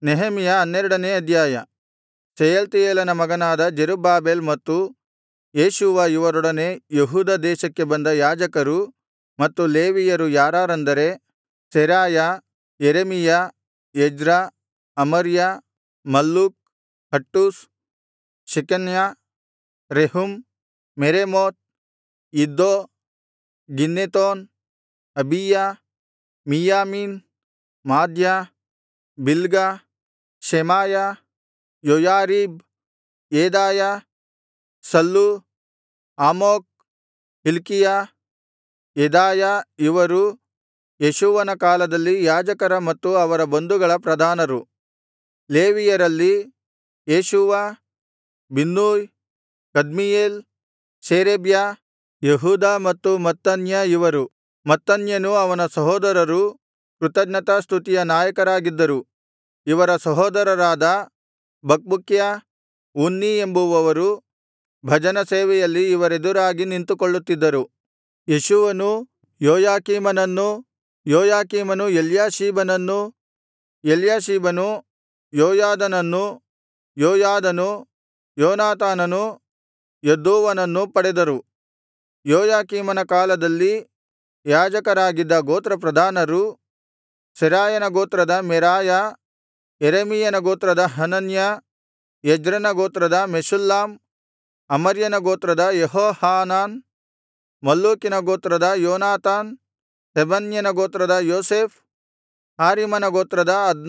ನೆಹೆಮೀಯ ಹನ್ನೆರಡನೇ ಅಧ್ಯಾಯ ಶೆಯಲ್ತೀಯೇಲನ ಮಗನಾದ ಜೆರುಬ್ಬಾಬೆಲ್ ಮತ್ತು ಯೇಷೂವ ಇವರೊಡನೆ ಯೆಹೂದ ದೇಶಕ್ಕೆ ಬಂದ ಯಾಜಕರು ಮತ್ತು ಲೇವಿಯರು ಯಾರಾರೆಂದರೆ Seraiah Jeremiah Ezra Amariah Malluch Hattush Shecaniah Rehum Meremoth Iddo Ginnethon ಅಬೀಯ ಮಿಯ್ಯಾಮೀನ್ ಮಾದ್ಯ ಬಿಲ್ಗ Shemaiah Joiarib ಯೆದಾಯ ಸಲ್ಲೂ ಆಮೋಕ್ ಹಿಲ್ಕೀಯ ಯೆದಾಯ ಇವರು ಯೇಷೂವನ ಕಾಲದಲ್ಲಿ ಯಾಜಕರ ಮತ್ತು ಅವರ ಬಂಧುಗಳ ಪ್ರಧಾನರು ಲೇವಿಯರಲ್ಲಿ Jeshua Binnui Kadmiel Sherebiah Judah ಮತ್ತು ಮತ್ತನ್ಯ ಇವರು ಮತ್ತನ್ಯನೂ ಅವನ ಸಹೋದರರೂ ಕೃತಜ್ಞತಾಸ್ತುತಿಯ ನಾಯಕರಾಗಿದ್ದರು ಇವರ ಸಹೋದರರಾದ ಬಕ್ಬುಕ್ಯ ಉನ್ನೀ ಎಂಬುವವರು ಭಜನ ಸೇವೆಯಲ್ಲಿ ಇವರೆದುರಾಗಿ ನಿಂತುಕೊಳ್ಳುತ್ತಿದ್ದರು ಯೇಷೂವನು ಯೋಯಾಕೀಮನನ್ನೂ ಯೋಯಾಕೀಮನು ಎಲ್ಯಾಷೀಬನನ್ನೂ ಎಲ್ಯಾಷೀಬನು ಯೋಯಾದನನ್ನೂ ಯೋಯಾದನು ಯೋನಾತಾನನು ಯದ್ದೂವನನ್ನೂ ಪಡೆದರು ಯೋಯಾಕೀಮನ ಕಾಲದಲ್ಲಿ ಯಾಜಕರಾಗಿದ್ದ ಗೋತ್ರಪ್ರಧಾನರು ಸೆರಾಯನ ಗೋತ್ರದ ಮೆರಾಯ ಯೆರೆಮೀಯನ ಗೋತ್ರದ ಹನನ್ಯ ಎಜ್ರನ ಗೋತ್ರದ ಮೆಷುಲ್ಲಾಮ್ ಅಮರ್ಯನ ಗೋತ್ರದ ಯೆಹೋಹಾನಾನ್ ಮಲ್ಲೂಕಿನ ಗೋತ್ರದ ಯೋನಾತಾನ್ ಶೆಬನ್ಯನ ಗೋತ್ರದ ಯೋಸೇಫ್ ಹಾರಿಮನ ಗೋತ್ರದ ಅದ್ನ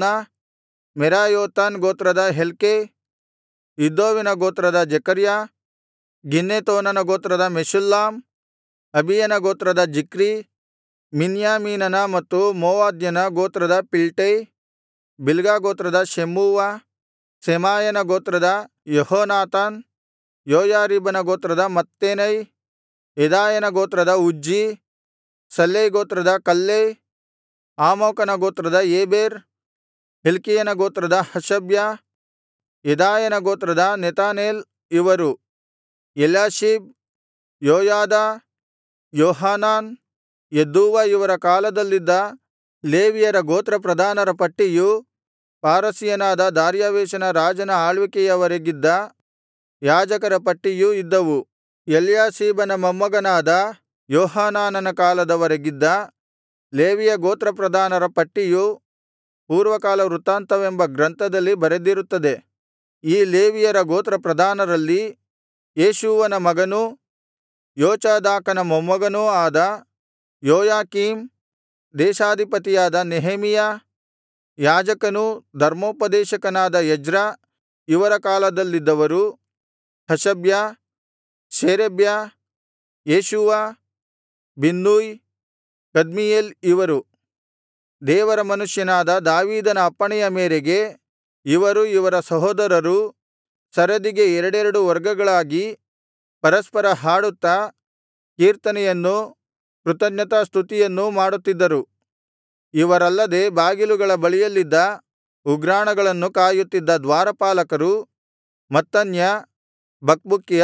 ಮೆರಾಯೋತನ್ ಗೋತ್ರದ ಹೆಲ್ಕೈ ಇದ್ದೋವಿನ ಗೋತ್ರದ ಜೆಕರ್ಯ ಗಿನ್ನೆತೋನನ ಗೋತ್ರದ ಮೆಷುಲ್ಲಾಮ್ ಅಬೀಯನ ಗೋತ್ರದ ಜಿಕ್ರೀ ಮಿನ್ಯಾಮೀನನ ಮತ್ತು ಮೋವದ್ಯನ ಗೋತ್ರದ ಪಿಲ್ಟೈ ಬಿಲ್ಗಾ ಗೋತ್ರದ ಶೆಮ್ಮೂವ ಶೆಮಾಯನ ಗೋತ್ರದ ಯೆಹೋನಾತಾನ್ ಯೋಯಾರೀಬನ ಗೋತ್ರದ ಮತ್ತೆನೈ ಯೆದಾಯನ ಗೋತ್ರದ ಉಜ್ಜೀ ಸಲ್ಲೈ ಗೋತ್ರದ ಕಲ್ಲೈ ಆಮೋಕನ ಗೋತ್ರದ ಏಬೆರ್ ಹಿಲ್ಕೀಯನ ಗೋತ್ರದ ಹಷಬ್ಯ ಯೆದಾಯನ ಗೋತ್ರದ ನೆತನೇಲ್ ಇವರು ಎಲ್ಯಾಷೀಬ್ ಯೋಯಾದ ಯೋಹಾನಾನ್ ಯದ್ದೂವ ಇವರ ಕಾಲದಲ್ಲಿದ್ದ ಲೇವಿಯರ ಗೋತ್ರಪ್ರಧಾನರ ಪಟ್ಟಿಯು ಪಾರಸಿಯನಾದ ದಾರ್ಯಾವೆಷನ ರಾಜನ ಆಳ್ವಿಕೆಯವರೆಗಿದ್ದ ಯಾಜಕರ ಪಟ್ಟಿಯೂ ಇದ್ದವು ಎಲ್ಯಾಷೀಬನ ಮೊಮ್ಮಗನಾದ ಯೋಹಾನಾನನ ಕಾಲದವರೆಗಿದ್ದ ಲೇವಿಯ ಗೋತ್ರಪ್ರಧಾನರ ಪಟ್ಟಿಯು ಪೂರ್ವಕಾಲ ವೃತ್ತಾಂತವೆಂಬ ಗ್ರಂಥದಲ್ಲಿ ಬರೆದಿರುತ್ತದೆ ಈ ಲೇವಿಯರ ಗೋತ್ರಪ್ರಧಾನರಲ್ಲಿ ಯೇಷೂವನ ಮಗನೂ ಯೋಚಾದಾಕನ ಮೊಮ್ಮಗನೂ ಆದ ಯೋಯಾಕೀಮ್ ದೇಶಾಧಿಪತಿಯಾದ ನೆಹೆಮೀಯ ಯಾಜಕನೂ ಧರ್ಮೋಪದೇಶಕನಾದ ಎಜ್ರ ಇವರ ಕಾಲದಲ್ಲಿದ್ದವರು Hashabiah Sherebiah Jeshua Binnui Kadmiel ಇವರು ದೇವರ ಮನುಷ್ಯನಾದ ದಾವೀದನ ಅಪ್ಪಣೆಯ ಮೇರೆಗೆ ಇವರೂ ಇವರ ಸಹೋದರರೂ ಸರದಿಗೆ ಎರಡೆರಡು ವರ್ಗಗಳಾಗಿ ಪರಸ್ಪರ ಹಾಡುತ್ತಾ ಕೀರ್ತನೆಯನ್ನೂ ಕೃತಜ್ಞತಾಸ್ತುತಿಯನ್ನೂ ಮಾಡುತ್ತಿದ್ದರು ಇವರಲ್ಲದೆ ಬಾಗಿಲುಗಳ ಬಳಿಯಲ್ಲಿದ್ದ ಉಗ್ರಾಣಗಳನ್ನು ಕಾಯುತ್ತಿದ್ದ ದ್ವಾರಪಾಲಕರು Mattaniah Bakbukiah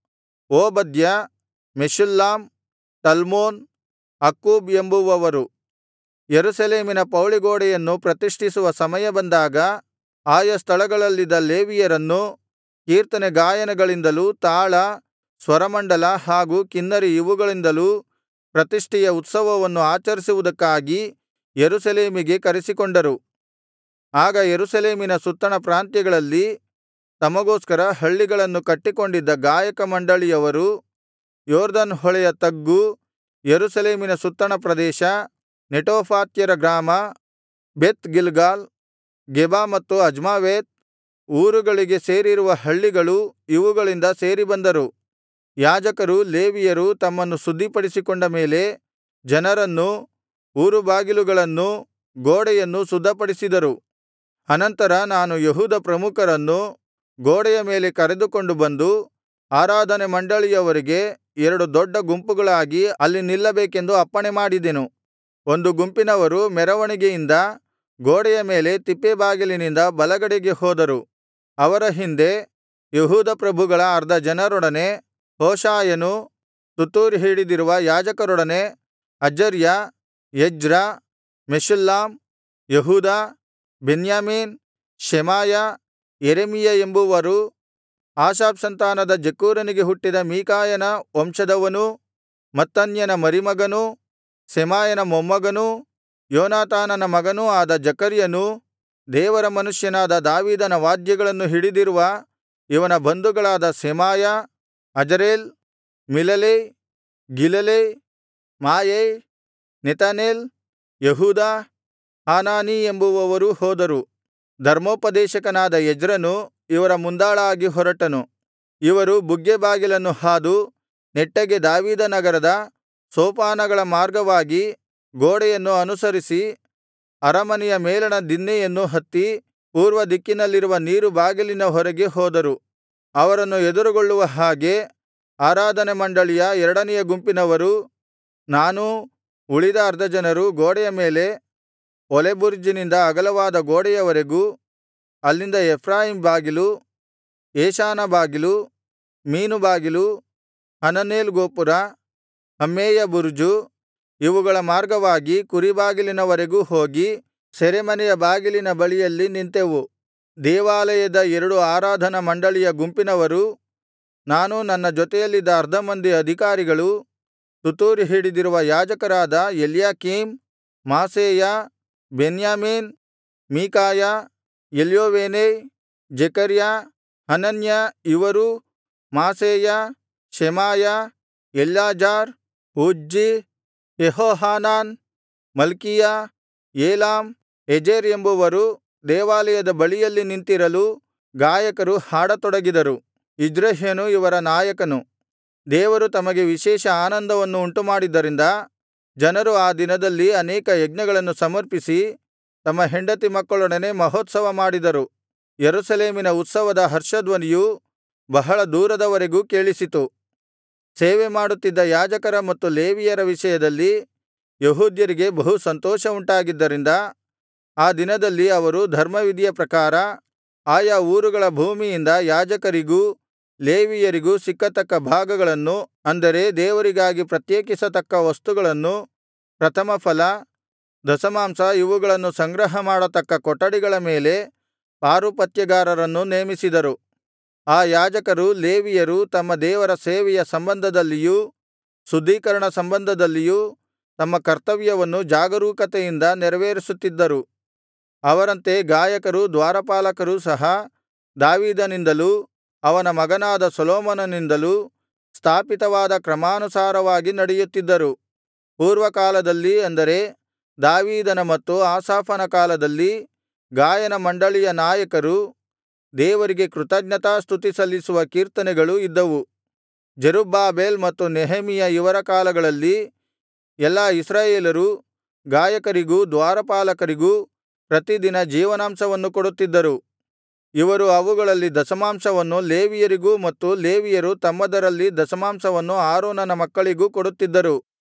Obadiah Meshullam Talmon Akkub ಎಂಬುವವರು ಯೆರೂಸಲೇಮಿನ ಪೌಳಿಗೋಡೆಯನ್ನು ಪ್ರತಿಷ್ಠಿಸುವ ಸಮಯ ಬಂದಾಗ ಆಯಾ ಸ್ಥಳಗಳಲ್ಲಿದ್ದ ಲೇವಿಯರನ್ನು ಕೀರ್ತನೆ ಗಾಯನಗಳಿಂದಲೂ ತಾಳ ಸ್ವರಮಂಡಲ ಹಾಗೂ ಕಿನ್ನರಿ ಇವುಗಳಿಂದಲೂ ಪ್ರತಿಷ್ಠೆಯ ಉತ್ಸವವನ್ನು ಆಚರಿಸುವುದಕ್ಕಾಗಿ ಯೆರೂಸಲೇಮಿಗೆ ಕರೆಸಿಕೊಂಡರು ಆಗ ಯೆರೂಸಲೇಮಿನ ಸುತ್ತಣ ಪ್ರಾಂತ್ಯಗಳಲ್ಲಿ ತಮಗೋಸ್ಕರ ಹಳ್ಳಿಗಳನ್ನು ಕಟ್ಟಿಕೊಂಡಿದ್ದ ಗಾಯಕ ಮಂಡಳಿಯವರು ಯೊರ್ದನ್ ಹೊಳೆಯ ತಗ್ಗು ಯೆರೂಸಲೇಮಿನ ಸುತ್ತಣ ಪ್ರದೇಶ ನೆಟೋಫಾತ್ಯರ ಗ್ರಾಮ ಬೆತ್ ಗಿಲ್ಗಾಲ್ ಗೆಬ ಮತ್ತು ಅಜ್ಮಾವೇತ್ ಊರುಗಳಿಗೆ ಸೇರಿರುವ ಹಳ್ಳಿಗಳು ಇವುಗಳಿಂದ ಸೇರಿಬಂದರು ಯಾಜಕರೂ ಲೇವಿಯರೂ ತಮ್ಮನ್ನು ಶುದ್ಧಿಪಡಿಸಿಕೊಂಡ ಮೇಲೆ ಜನರನ್ನೂ ಊರುಬಾಗಿಲುಗಳನ್ನೂ ಗೋಡೆಯನ್ನೂ ಶುದ್ಧಪಡಿಸಿದರು ಅನಂತರ ನಾನು ಯೆಹೂದ ಪ್ರಮುಖರನ್ನು ಗೋಡೆಯ ಮೇಲೆ ಕರೆದುಕೊಂಡು ಬಂದು ಆರಾಧನೆ ಮಂಡಳಿಯವರಿಗೆ ಎರಡು ದೊಡ್ಡ ಗುಂಪುಗಳಾಗಿ ಅಲ್ಲಿ ನಿಲ್ಲಬೇಕೆಂದು ಅಪ್ಪಣೆಮಾಡಿದೆನು ಒಂದು ಗುಂಪಿನವರು ಮೆರವಣಿಗೆಯಿಂದ ಗೋಡೆಯ ಮೇಲೆ ತಿಪ್ಪೆಬಾಗಿಲಿನಿಂದ ಬಲಗಡೆಗೆ ಹೋದರು ಅವರ ಹಿಂದೆ ಯೆಹೂದ ಪ್ರಭುಗಳ ಅರ್ಧ ಜನರೊಡನೆ ಹೋಷಾಯನು ತುತ್ತೂರಿ ಹಿಡಿದಿರುವ ಯಾಜಕರೊಡನೆ ಅಜರ್ಯ ಎಜ್ರ ಮೆಷುಲ್ಲಾಮ್ ಯೆಹೂದ ಬೆನ್ಯಾಮೀನ್ ಶೆಮಾಯ ಯೆರೆಮೀಯ ಎಂಬುವರು ಆಸಾಫ್ ಸಂತಾನದ ಜಕ್ಕೂರನಿಗೆ ಹುಟ್ಟಿದ ಮೀಕಾಯನ ವಂಶದವನೂ ಮತ್ತನ್ಯನ ಮರಿಮಗನೂ ಸೆಮಾಯನ ಮೊಮ್ಮಗನೂ ಯೋನಾತಾನನ ಮಗನೂ ಆದ ಜಕರ್ಯನೂ ದೇವರ ಮನುಷ್ಯನಾದ ದಾವೀದನ ವಾದ್ಯಗಳನ್ನು ಹಿಡಿದಿರುವ ಇವನ ಬಂಧುಗಳಾದ ಸೆಮಾಯ ಅಜರೇಲ್ ಮಿಲಲೈ ಗಿಲಲೈ ಮಾಯೈ ನೆತನೇಲ್ ಯೆಹೂದ ಹಾನಾನೀ ಎಂಬುವವರು ಹೋದರು ಧರ್ಮೋಪದೇಶಕನಾದ ಎಜ್ರನು ಇವರ ಮುಂದಾಳಾಗಿ ಹೊರಟನು ಇವರು ಬುಗ್ಗೆ ಬಾಗಿಲನ್ನು ಹಾದು ನೆಟ್ಟಗೆ ದಾವೀದನಗರದ ಸೋಪಾನಗಳ ಮಾರ್ಗವಾಗಿ ಗೋಡೆಯನ್ನು ಅನುಸರಿಸಿ ಅರಮನೆಯ ಮೇಲಣ ದಿನ್ನೆಯನ್ನು ಹತ್ತಿ ಪೂರ್ವ ದಿಕ್ಕಿನಲ್ಲಿರುವ ನೀರು ಬಾಗಿಲಿನ ಹೊರಗೆ ಹೋದರು ಅವರನ್ನು ಎದುರುಗೊಳ್ಳುವ ಹಾಗೆ ಆರಾಧನೆ ಮಂಡಳಿಯ ಎರಡನೆಯ ಗುಂಪಿನವರೂ ನಾನೂ ಉಳಿದ ಅರ್ಧ ಜನರು ಗೋಡೆಯ ಮೇಲೆ ಒಲೆಬುರುಜಿನಿಂದ ಅಗಲವಾದ ಗೋಡೆಯವರೆಗೂ ಅಲ್ಲಿಂದ ಎಫ್ರಾಯೀಮ್ ಬಾಗಿಲು ಏಷಾನ ಬಾಗಿಲು ಮೀನು ಬಾಗಿಲು ಹನನೇಲ್ ಗೋಪುರ ಹಮ್ಮೇಯ ಬುರುಜು ಇವುಗಳ ಮಾರ್ಗವಾಗಿ ಕುರಿಬಾಗಿಲಿನವರೆಗೂ ಹೋಗಿ ಸೆರೆಮನೆಯ ಬಾಗಿಲಿನ ಬಳಿಯಲ್ಲಿ ನಿಂತೆವು ದೇವಾಲಯದ ಎರಡು ಆರಾಧನಾ ಮಂಡಳಿಯ ಗುಂಪಿನವರು ನಾನೂ ನನ್ನ ಜೊತೆಯಲ್ಲಿದ್ದ ಅರ್ಧ ಮಂದಿ ಅಧಿಕಾರಿಗಳು ತುತ್ತೂರಿ ಹಿಡಿದಿರುವ ಯಾಜಕರಾದ ಎಲ್ಯಾಕೀಮ್ ಮಾಸೇಯ ಬೆನ್ಯಾಮೀನ್ ಮೀಕಾಯ ಎಲ್ಯೋವೇನೈ ಜೆಕರ್ಯ ಹನನ್ಯ ಇವರೂ Maaseiah Shemaiah Eleazar Uzzi Jehohanan Malchijah Elam Ezer ಎಂಬುವರು ದೇವಾಲಯದ ಬಳಿಯಲ್ಲಿ ನಿಂತಿರಲು ಗಾಯಕರು ಹಾಡತೊಡಗಿದರು ಇಜ್ರಹ್ಯನು ಇವರ ನಾಯಕನು ದೇವರು ತಮಗೆ ವಿಶೇಷ ಆನಂದವನ್ನು ಉಂಟುಮಾಡಿದ್ದರಿಂದ ಜನರು ಆ ದಿನದಲ್ಲಿ ಅನೇಕ ಯಜ್ಞಗಳನ್ನು ಸಮರ್ಪಿಸಿ ತಮ್ಮ ಹೆಂಡತಿ ಮಕ್ಕಳೊಡನೆ ಮಹೋತ್ಸವ ಮಾಡಿದರು ಯೆರೂಸಲೇಮಿನ ಉತ್ಸವದ ಹರ್ಷಧ್ವನಿಯು ಬಹಳ ದೂರದವರೆಗೂ ಕೇಳಿಸಿತು ಸೇವೆಮಾಡುತ್ತಿದ್ದ ಯಾಜಕರ ಮತ್ತು ಲೇವಿಯರ ವಿಷಯದಲ್ಲಿ ಯೆಹೂದ್ಯರಿಗೆ ಬಹು ಸಂತೋಷವುಂಟಾಗಿದ್ದರಿಂದ ಆ ದಿನದಲ್ಲಿ ಅವರು ಧರ್ಮವಿಧಿಯ ಪ್ರಕಾರ ಆಯಾ ಊರುಗಳ ಭೂಮಿಯಿಂದ ಯಾಜಕರಿಗೂ ಲೇವಿಯರಿಗೂ ಸಿಕ್ಕತಕ್ಕ ಭಾಗಗಳನ್ನು ಅಂದರೆ ದೇವರಿಗಾಗಿ ಪ್ರತ್ಯೇಕಿಸತಕ್ಕ ವಸ್ತುಗಳನ್ನು ಪ್ರಥಮಫಲ ದಶಮಾಂಶ ಇವುಗಳನ್ನು ಸಂಗ್ರಹಮಾಡತಕ್ಕ ಕೊಠಡಿಗಳ ಮೇಲೆ ಪಾರುಪತ್ಯಗಾರರನ್ನು ನೇಮಿಸಿದರು ಆ ಯಾಜಕರು ಲೇವಿಯರು ತಮ್ಮ ದೇವರ ಸೇವೆಯ ಸಂಬಂಧದಲ್ಲಿಯೂ ಶುದ್ಧೀಕರಣ ಸಂಬಂಧದಲ್ಲಿಯೂ ತಮ್ಮ ಕರ್ತವ್ಯವನ್ನು ಜಾಗರೂಕತೆಯಿಂದ ನೆರವೇರಿಸುತ್ತಿದ್ದರು ಅವರಂತೆ ಗಾಯಕರೂ ದ್ವಾರಪಾಲಕರೂ ಸಹ ದಾವೀದನಿಂದಲೂ ಅವನ ಮಗನಾದ ಸೊಲೊಮೋನನಿಂದಲೂ ಸ್ಥಾಪಿತವಾದ ಕ್ರಮಾನುಸಾರವಾಗಿ ನಡೆಯುತ್ತಿದ್ದರು ಪೂರ್ವಕಾಲದಲ್ಲಿ ಅಂದರೆ ದಾವೀದನ ಮತ್ತು ಆಸಾಫನ ಕಾಲದಲ್ಲಿ ಗಾಯನ ಮಂಡಳಿಯ ನಾಯಕರು ದೇವರಿಗೆ ಕೃತಜ್ಞತಾಸ್ತುತಿ ಸಲ್ಲಿಸುವ ಕೀರ್ತನೆಗಳು ಇದ್ದವು ಜೆರುಬ್ಬಾಬೆಲ್ ಮತ್ತು ನೆಹೆಮೀಯ ಇವರ ಕಾಲಗಳಲ್ಲಿ ಎಲ್ಲಾ ಇಸ್ರಾಯೇಲರು ಗಾಯಕರಿಗೂ ದ್ವಾರಪಾಲಕರಿಗೂ ಪ್ರತಿದಿನ ಜೀವನಾಂಶವನ್ನು ಕೊಡುತ್ತಿದ್ದರು ಇವರು ಅವುಗಳಲ್ಲಿ ದಶಮಾಂಶವನ್ನು ಲೇವಿಯರಿಗೂ ಮತ್ತು ಲೇವಿಯರು ತಮ್ಮದರಲ್ಲಿ ದಶಮಾಂಶವನ್ನು ಆರೋನನ ಮಕ್ಕಳಿಗೂ ಕೊಡುತ್ತಿದ್ದರು